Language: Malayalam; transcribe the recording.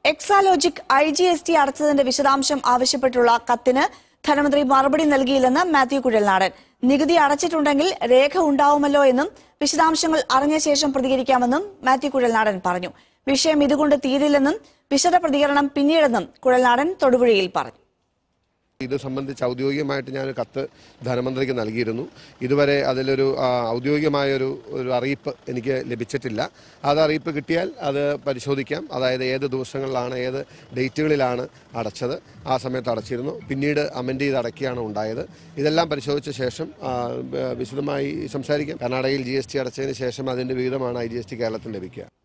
Exalogic I G S T അടച്ചതിന്റെ വിശദാംശം ആവശ്യപ്പെട്ടുള്ള കത്തിന് ധനമന്ത്രി മറുപടി നൽകിയില്ലെന്ന് മാത്യു കുഴൽനാടൻ നികുതി അടച്ചിട്ടുണ്ടെങ്കിൽ രേഖ ഉണ്ടാവുമല്ലോ എന്നും വിശദാംശങ്ങൾ അറിഞ്ഞ ശേഷം പ്രതികരിക്കാമെന്നും മാത്യു കുഴൽനാടൻ പറഞ്ഞു വിഷയം ഇതുകൊണ്ട് തീരില്ലെന്നും വിശദ പ്രതികരണം പിന്നീടെന്നും കുഴൽനാടൻ തൊടുപുഴയിൽ പറഞ്ഞു ഇത് സംബന്ധിച്ച് ഔദ്യോഗികമായിട്ട് ഞാൻ കത്ത് ധനമന്ത്രിക്ക് നൽകിയിരുന്നു ഇതുവരെ അതിലൊരു ആ, ഔദ്യോഗികമായൊരു ഒരു അറിയിപ്പ് എനിക്ക് ലഭിച്ചിട്ടില്ല അത് അറിയിപ്പ് കിട്ടിയാൽ അത് പരിശോധിക്കാം അതായത് ഏത് ദിവസങ്ങളിലാണ് ഏത് ഡേറ്റുകളിലാണ് അടച്ചത് ആ സമയത്ത് അടച്ചിരുന്നു പിന്നീട് അമെൻഡ് ചെയ്ത് അടയ്ക്കുകയാണ് ഉണ്ടായത് ഇതെല്ലാം പരിശോധിച്ച ശേഷം ആ, വ- വിശദമായി സംസാരിക്കാം കർണാടകയിൽ ജി എസ് ടി അടച്ചതിന് ശേഷം അതിൻ്റെ വിഹിതമാണ് ഐ ജി എസ് ടി കേരളത്തിന് ലഭിക്കുക